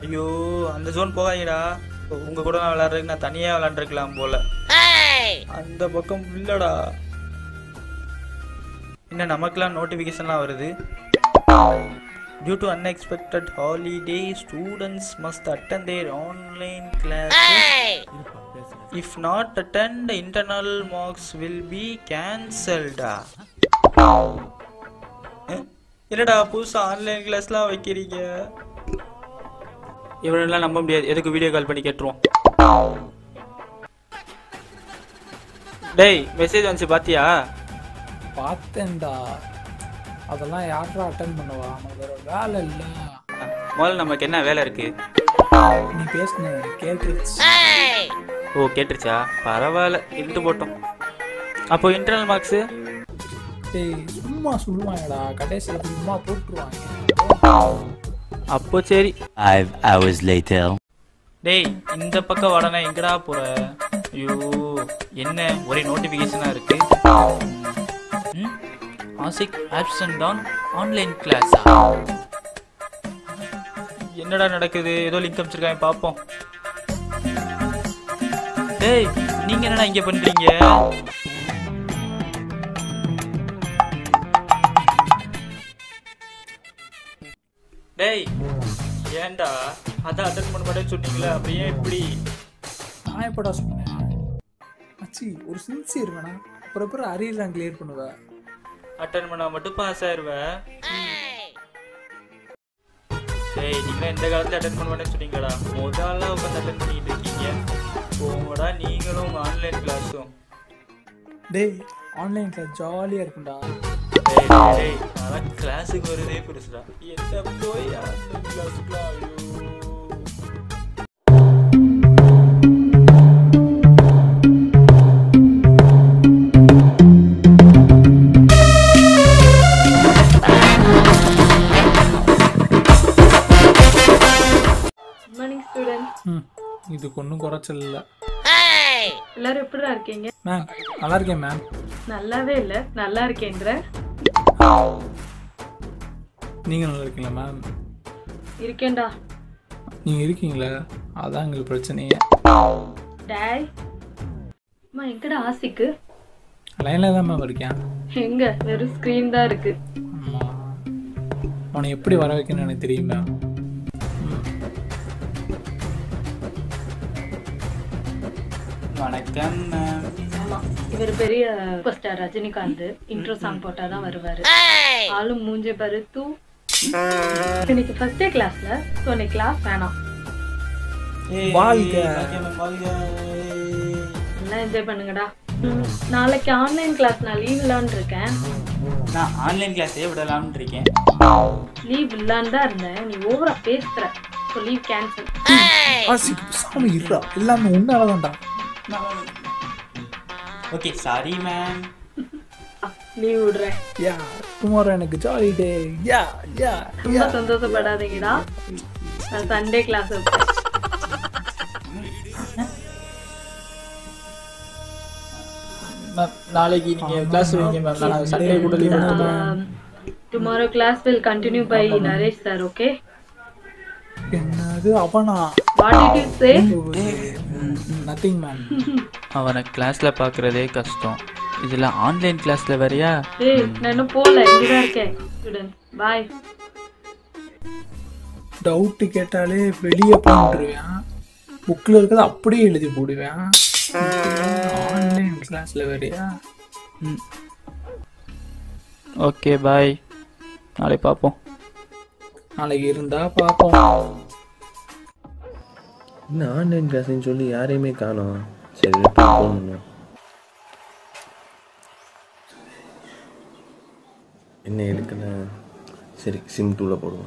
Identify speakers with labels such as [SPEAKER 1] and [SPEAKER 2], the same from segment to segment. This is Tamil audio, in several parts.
[SPEAKER 1] ஐயோ அந்த ஜோன் போகாதீடா உங்க கூட நான் விளையாடுறதுக்கு நான் தனியா விளையாண்டுருக்கலாம் போல அந்த பக்கம் இல்லடா என்ன நமக்கெல்லாம் நோட்டிஃபிகேஷன்லாம் வருது due to unexpected holiday students must attend their online class if not attend internal marks will be கேன்சல்டா என்னடா புதுசா ஆன்லைன் கிளாஸ்லாம் வைக்கிறீங்க இவனெல்லாம் நம்ப முடியாது எதுக்கு வீடியோ கால் பண்ணி கேட்டுருவோம் டேய் மெசேஜ் வந்துச்சு பாத்தியா
[SPEAKER 2] பார்த்தேன்டா அதெல்லாம் யாரா அட்டன் பண்ணுவா நமக்கு வேற வேலை இல்லை
[SPEAKER 1] முதல்ல நமக்கு என்ன வேலை இருக்கு
[SPEAKER 2] நீ பேசுன கேட்டுருச்சு
[SPEAKER 1] ஓ கேட்டுருச்சா பரவாயில்ல இருந்துட்டு போட்டோம் அப்போ இன்டர்னல் மார்க்ஸு
[SPEAKER 2] டேய் சும்மா சொல்லுவாங்கடா கடைசியில் சும்மா போட்டுருவாங்க
[SPEAKER 1] அப்போ சரி
[SPEAKER 3] Five hours later.
[SPEAKER 1] டேய் இந்த பக்கம் வாடனா எங்கடா போற ஐயோ என்ன ஒரே நோட்டிஃபிகேஷனா இருக்கு ம்? Ashiq absent on online class என்னடா நடக்குது ஏதோ லிங்க் அமைச்சிருக்காங்க பாப்போம் டேய் நீங்க என்னடா இங்க பண்றீங்க டேய் ஏன்டா அதான் அட்டன் பண்ண மாட்டேன்னு சொன்னீங்களே அப்ப ஏன் இப்படி
[SPEAKER 2] நான் எப்படா சொன்னேன் மச்சி ஒரு சின்சியர் வேணா அப்புறம் அப்புறம் அரியர்லாம் கிளியர் பண்ணுவேன்
[SPEAKER 1] அட்டன் பண்ணா மட்டும் பாஸ் ஆயிருவ டேய் நீங்க இந்த காலத்துல அட்டன் பண்ண மாட்டேன்னு சொன்னீங்களா முதல்ல உட்காந்து அட்டன் பண்ணிட்டு இருக்கீங்க போங்கடா நீங்களும் உங்க ஆன்லைன் கிளாஸும்
[SPEAKER 2] டேய் ஆன்லைன் கிளாஸ் ஜாலியாக இருக்கும்டா
[SPEAKER 1] டேய் டேய், டேய் அதான் கிளாஸுக்கு வருதே பெருசுடா என்ன போய் ஆன்லைன் கிளாஸுக்குலாம் ஐயோ
[SPEAKER 4] குட் மார்னிங் ஸ்டூடெண்ட்
[SPEAKER 2] ம் இதுக்கு ஒன்றும் குறைச்சல் இல்லை
[SPEAKER 4] எல்லாரும் எப்படிடா இருக்கீங்க
[SPEAKER 2] மேம் நல்லா இருக்கேன் மேம்
[SPEAKER 4] நல்லாவே இல்ல நல்லா இருக்கேன்ற
[SPEAKER 2] நீங்கள் நல்லா இருக்கீங்களா மேம்
[SPEAKER 4] இருக்கேன்டா
[SPEAKER 2] நீங்கள் இருக்கீங்களா அதான் எங்களுக்கு பிரச்சனையே
[SPEAKER 4] டேய் அம்மா எங்கடா ஆசிக்கு
[SPEAKER 2] லைனில் தான் மேம் இருக்கேன்
[SPEAKER 4] எங்க வெறும் ஸ்க்ரீன் தான் இருக்கு
[SPEAKER 2] ஆமாம் அவனை எப்படி வர வைக்கணும்னு எனக்கு தெரியும் மேம்
[SPEAKER 1] வணக்கம் மேம்
[SPEAKER 4] ஆமா இவர் பெரிய super star Rajinikanth intro song போட்டாதான் வருவாரு ஆளும் மூஞ்ச பாரு தூ இன்னைக்கு ஃபர்ஸ்ட் டே கிளாஸ்ல ஸோ இன்னைக்கு கிளாஸ் வேணாம்
[SPEAKER 2] வாழ்க.
[SPEAKER 4] எல்லாம் என்ஜாய் பண்ணுங்கடா ம், நாளைக்கு ஆன்லைன் கிளாஸ் நான் லீவ் இல்லான்னு இருக்கேன்
[SPEAKER 1] நான் ஆன்லைன் கிளாஸே விடலாம்னு இருக்கேன்
[SPEAKER 4] லீவ் இல்லான்னு தான் இருந்தேன் நீ ஓவரா பேசுற ஸோ லீவ் கேன்சல்
[SPEAKER 2] ஆசிக்கு சாமி இருடா எல்லாமே உன்னால தான்டா
[SPEAKER 1] ஓகே சாரி மேம்
[SPEAKER 4] லீவ் விடுறேன்
[SPEAKER 2] யா டுமாரோ எனக்கு ஜாலி டே யா யா
[SPEAKER 4] ரொம்ப சந்தோஷப்படாதீங்கடா நான் சண்டே கிளாஸ் வைப்பேன்
[SPEAKER 1] மேம் நாளைக்கு நீங்க கிளாஸ் வைங்க மேம் நான் சண்டே கூட லீவ் எடுத்துக்கிறேன்
[SPEAKER 4] tomorrow class will continue bye Naresh sir okay
[SPEAKER 2] என்னது அவனா
[SPEAKER 4] what did you say
[SPEAKER 2] nothing ma'am
[SPEAKER 1] அவனை கிளாஸ்ல பார்க்கறதே கஷ்டம் இதுல ஆன்லைன் கிளாஸ்ல வேறயா
[SPEAKER 4] ஏய் நான் இன்னும் போகல இங்கே தான் இருக்கேன் ஸ்டூடெண்ட் பாய்
[SPEAKER 2] டவுட்டு கேட்டாலே வெளியே போட்டுருவேன் புக்கில் இருக்கிறத அப்படியே எழுதி போடுவேன் ஆன்லைன் கிளாஸில் வேறையா
[SPEAKER 1] ஓகே பாய் நாளை பார்ப்போம்
[SPEAKER 2] நாளைக்கு இருந்தா பார்ப்போம்
[SPEAKER 5] என்ன ஆன்லைன் கிளாஸ்ன்னு சொல்லி யாரையுமே காணோம் சரி ரிப்போர்ட் போகணும் என்ன எடுக்கல சரி சிம் டூவில் போடுவோம்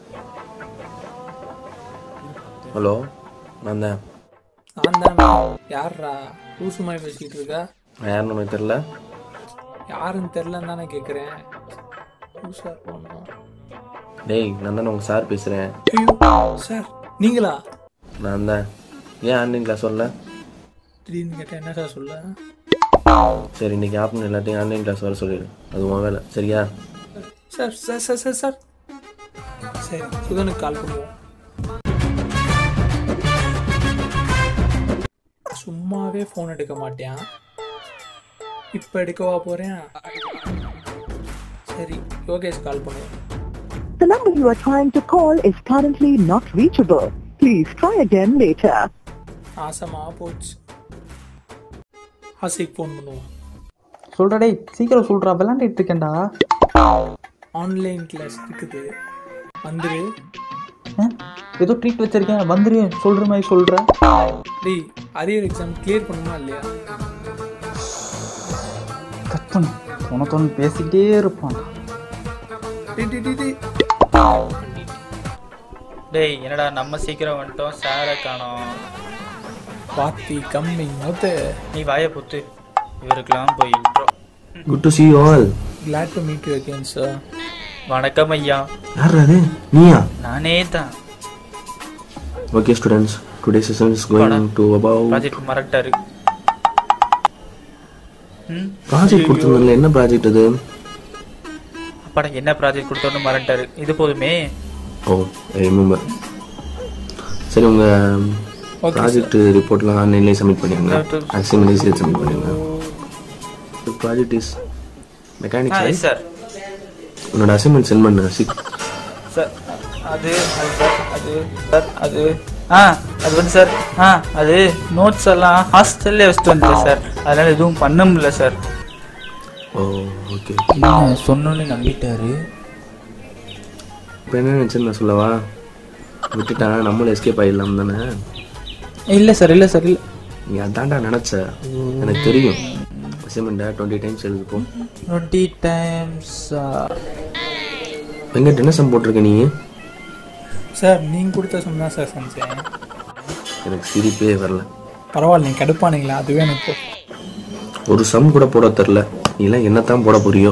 [SPEAKER 5] ஹலோ நான் தான்
[SPEAKER 2] நான் தானே யார்ரா லூசுமாய் பேசிக்கிட்டு இருக்கா
[SPEAKER 5] நான் யாருன்னு உனக்கு தெரில
[SPEAKER 2] யாருன்னு தெரிலன்னு தானே கேட்குறேன் லூசா போனோம்
[SPEAKER 5] டேய் நான் தானே உங்கள் சார் பேசுகிறேன்
[SPEAKER 2] ஐயோ சார் நீங்களா
[SPEAKER 5] நான் தான் ஏன் ஆன்லைன் கிளாஸ் வரல
[SPEAKER 2] திடீர்னு கேட்டால் என்ன சார் சொல்ல
[SPEAKER 5] சரி இன்னைக்கு ஆஃப்டர்நூன் எல்லாத்தையும் ஆன்லைன் கிளாஸ் வர சொல்லிடு அது உன் வேலை சரியா
[SPEAKER 2] sir sir sir sir sir சரி சுதனுக்கு கால் பண்ணுவோம் சும்மாவே ஃபோன் எடுக்க மாட்டேன் இப்போ எடுக்கவா போகிறேன் சரி யோகேஷ் கால் பண்ணுவோம்
[SPEAKER 6] The number you are trying to call is currently not reachable. Please try again later.
[SPEAKER 2] ஆசமாக போச்சு ஆசைக்கு ஃபோன் பண்ணுவோம்
[SPEAKER 7] சொல்றா டேய் சீக்கிரம் சொல்றா விளாண்டுட்டு இருக்கேன்டா
[SPEAKER 2] ஆன்லைன் கிளாஸ் இருக்குது வந்துரு
[SPEAKER 7] ஆ? ஏதோ ட்ரீட் வச்சிருக்கேன் வந்துரு சொல்ற மாதிரி சொல்ற
[SPEAKER 2] டேய் அரியர் எக்ஸாம் கிளியர் பண்ணுமா இல்லையா
[SPEAKER 7] கட் பண்ணு உனக்கு பேசிக்கிட்டே இருப்பான்
[SPEAKER 2] டேய் டேய் டேய், டேய்
[SPEAKER 1] டேய் என்னடா நம்ம சீக்கிரம் வந்துட்டோம் சாரை காணோம்
[SPEAKER 2] பாத்தி கம்மி மொத்த
[SPEAKER 1] நீ வாயை புத்து இவருக்கெல்லாம் போய் intro.
[SPEAKER 5] Good to see you all
[SPEAKER 2] glad to meet you again sir
[SPEAKER 1] வணக்கம் ஐயா
[SPEAKER 5] யார் அது நீயா
[SPEAKER 1] நானே தான்
[SPEAKER 5] okay students today session is going to about
[SPEAKER 1] project மறக்டாரு ம்
[SPEAKER 5] ப்ராஜெக்ட் கொடுத்துருந்தல என்ன ப்ராஜெக்ட் அது
[SPEAKER 1] அப்பாடா என்ன ப்ராஜெக்ட் கொடுத்தோன்னு மறந்துட்டாரு இது போதுமே
[SPEAKER 5] ஓ ஐ ரிமெம்பர் சரி உங்கள் ப்ராஜெக்ட் ரிப்போர்ட்லாம் ஆன்லைன்லேயே சப்மிட் பண்ணிடுங்க அசைன்மெண்ட் சேர்த்து சப்மிட் பண்ணிடுங்க project is
[SPEAKER 1] ah
[SPEAKER 5] mechanics
[SPEAKER 1] yes sir
[SPEAKER 5] உன்னோட அசைன்மெண்ட் சென்ட் பண்ணு சிக்
[SPEAKER 1] சார் அது அது சார் அது சார் அது ஆ அது வந்து சார் ஆ அது நோட்ஸ் எல்லாம் ஹாஸ்டல்லே வச்சுட்டு வந்துட்டேன் சார் அதனால எதுவும் பண்ண முடியல சார்
[SPEAKER 5] ஓ ஓகே
[SPEAKER 1] சொன்னோன்னு நம்பிட்டாரு
[SPEAKER 5] இப்போ என்ன நினச்சேன்னு நான் சொல்லவா விட்டுட்டான் நம்மளும் எஸ்கேப் ஆகிடலாம் தானே
[SPEAKER 1] இல்லை சார் இல்லை சார் இல்லை
[SPEAKER 5] நீ அதான்டா நினச்ச எனக்கு தெரியும் அசைன்மெண்ட்டை டுவெண்ட்டி டைம்ஸ் எழுதுப்போம்
[SPEAKER 1] டுவெண்ட்டி டைம்ஸ்
[SPEAKER 5] வெங்கட் என்ன சம் போட்டிருக்க நீ
[SPEAKER 2] சார் நீங்கள் கொடுத்த சொன்னா சார் செஞ்சேன்
[SPEAKER 5] எனக்கு சிரிப்பே வரல
[SPEAKER 2] பரவாயில்ல நீங்கள் கடுப்பானீங்களா அதுவே எனக்கு போ-
[SPEAKER 5] ஒரு சம் கூட போட தெரில நீலாம் என்னத்தான் போட புரியோ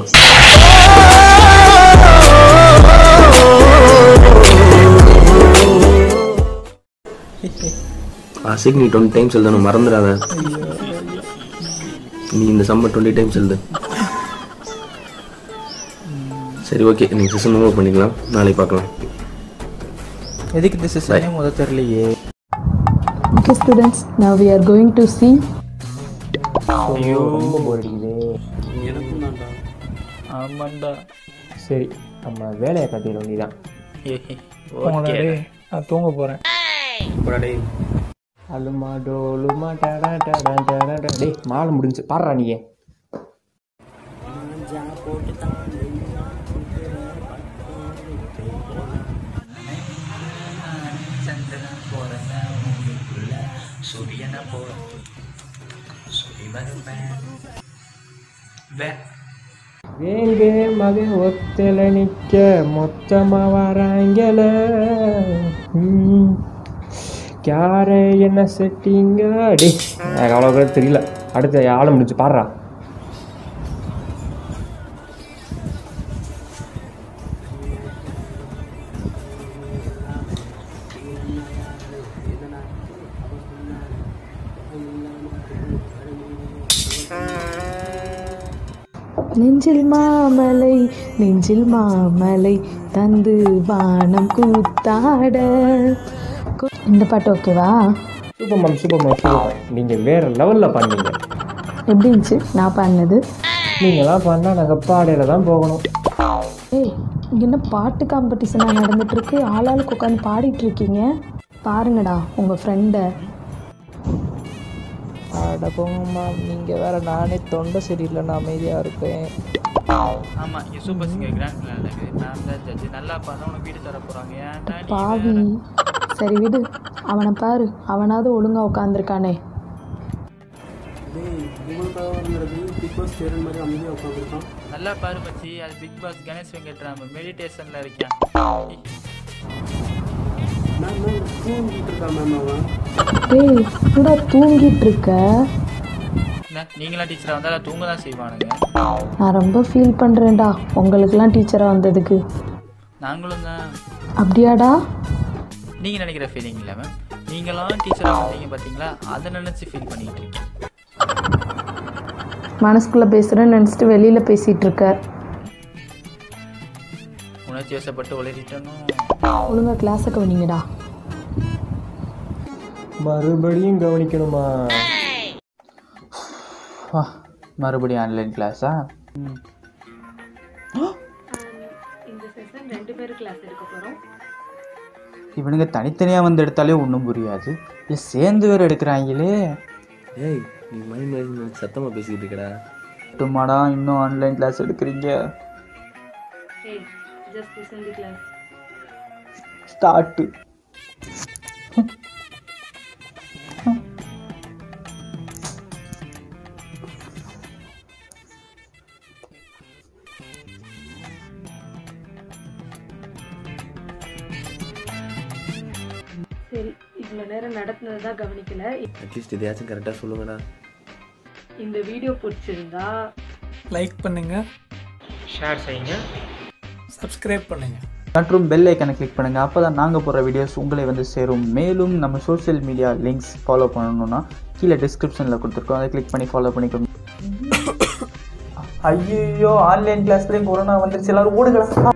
[SPEAKER 5] ஆசைக்கு நீ டுவெண்ட்டி டைம்ஸ் எழுதணும் மறந்துடாத நீ இந்த சம்மர் டுவெண்ட்டி டைம்ஸ் எழுது சரி ஓகே நீ செஷன் மூவ் பண்ணிக்கலாம் நாளைக்கு பார்க்கலாம்
[SPEAKER 7] எதுக்கு இந்த செஷனே முத தெரியலையே
[SPEAKER 4] Okay, students, now we are going to see
[SPEAKER 7] ஐயோ ரொம்ப போர் அடிக்குது
[SPEAKER 1] ஆமாண்டா
[SPEAKER 7] சரி நம்ம வேலையை காட்டிட வேண்டியதான்
[SPEAKER 2] போங்கடா
[SPEAKER 1] ஓகே
[SPEAKER 2] டேய் நான் தூங்க போகிறேன்
[SPEAKER 7] அலுமா டோலுமா டடா டடா டடா டடா. டேய் மாலை முடிஞ்சு பாடுறா நீயே வேங்கே மக ஒத்தல நிக்க மொத்தமா வராங்கல ம். யாரு என்ன செட்டிங்க டே எனக்கு அவ்வளோ கூட தெரியல அடுத்த ஆளை முடிச்சு பாடுறா
[SPEAKER 4] நெஞ்சில் மாமலை நெஞ்சில் மாமலை தந்து வானம் கூத்தாட கு- இந்த பாட்டு ஓகேவா
[SPEAKER 7] super ma'am super ma'am super நீங்கள் வேற லெவலில் பண்ணீங்க
[SPEAKER 4] எப்படி இருந்துச்சு நான் பண்ணது
[SPEAKER 7] நீங்களாம் பண்ணால் நாங்கள் பாடையில் தான் போகணும்
[SPEAKER 4] ஏய் இங்கே என்ன பாட்டு காம்படிஷனாக நடந்துட்டு இருக்கு ஆளாளுக்கு உட்காந்து பாடிட்டு இருக்கீங்க பாருங்கடா உங்கள் ஃப்ரெண்டை
[SPEAKER 8] அட போங்கம்மா நீங்கள் வேற நானே தொண்டை சரியில்லைன்னு அமைதியாக இருக்கேன்
[SPEAKER 1] ஆமா இங்க சூப்பர் சிங்கர் கிராண்ட் பிளான் இருக்குது நான் தான் ஜட்ஜ் நல்லா பண்ண உனக்கு வீடு தர போறாங்க ஏன்டா நீ
[SPEAKER 4] பாவி
[SPEAKER 1] வேற?
[SPEAKER 4] சரி விடு அவனை பாரு அவனாவது ஒழுங்கா உட்காந்துருக்கானே
[SPEAKER 1] நல்லா பாரு மச்சி அது பிக் பாஸ் கணேஷ் வெங்கட்ராம மெடிடேஷன்ல இருக்கேன்
[SPEAKER 4] ஏய் கூட தூங்கிட்டு இருக்க
[SPEAKER 1] என்ன நீங்களாம் டீச்சரா வந்தா தூங்க தான் செய்வானுங்க
[SPEAKER 4] நான் ரொம்ப ஃபீல் பண்ணுறேன்டா உங்களுக்கெல்லாம் டீச்சராக வந்ததுக்கு
[SPEAKER 1] நாங்களும் தான்
[SPEAKER 4] அப்படியாடா
[SPEAKER 1] நீங்க நினைக்கிற ஃபீலிங் இல்ல மேம் நீங்களாம் டீச்சரா வந்தீங்க பாத்தீங்களா அதை நினைச்சு ஃபீல் பண்ணிட்டு இருக்கேன்
[SPEAKER 4] மனசுக்குள்ளே பேசுகிறேன்னு நினச்சிட்டு வெளியில் பேசிகிட்டு இருக்க
[SPEAKER 1] உணர்ச்சி வசப்பட்டு உளறிட்டனும்
[SPEAKER 4] ஒழுங்கா கிளாஸை கவனிங்கடா
[SPEAKER 7] மறுபடியும் கவனிக்கணுமா
[SPEAKER 8] அப்பா மறுபடியும் ஆன்லைன் கிளாஸா ம்
[SPEAKER 4] இந்த செஷன் ரெண்டு பேரும் கிளாஸ் எடுக்க போறோம்
[SPEAKER 8] இவனுங்க தனித்தனியாக வந்து எடுத்தாலே ஒன்றும் புரியாது இல்லை சேர்ந்து வேறு எடுக்கிறாங்களே
[SPEAKER 5] ஏய் நீ மைண்ட் மேனேஜ்மெண்ட் சத்தமாக பேசிக்கிட்டு இருக்கடா
[SPEAKER 8] மட்டுமாடா இன்னும் ஆன்லைன் கிளாஸ் எடுக்கிறீங்க
[SPEAKER 4] ஏய் just listen the class
[SPEAKER 8] start
[SPEAKER 4] சரி இவ்வளோ நேரம் நடத்துனது தான் கவனிக்கல
[SPEAKER 5] அட்லீஸ்ட் இதையாச்சும் கரெக்டாக சொல்லுங்கடா
[SPEAKER 4] இந்த வீடியோ பிடிச்சிருந்தா
[SPEAKER 2] லைக் பண்ணுங்க
[SPEAKER 1] ஷேர் செய்யுங்க
[SPEAKER 2] சப்ஸ்கிரைப் பண்ணுங்க
[SPEAKER 8] மற்றும் பெல் ஐக்கனை கிளிக் பண்ணுங்கள் அப்போ தான் நாங்கள் போடுற வீடியோஸ் உங்களை வந்து சேரும் மேலும் நம்ம சோஷியல் மீடியா லிங்க்ஸ் ஃபாலோ பண்ணணும்னா கீழே டிஸ்கிரிப்ஷனில் கொடுத்துருக்கோம் அதை கிளிக் பண்ணி ஃபாலோ பண்ணிக்கோங்க ஐயோ ஆன்லைன் கிளாஸ்லேயும் கொரோனா வந்துருச்சு எல்லாரும் ஓடுங்களா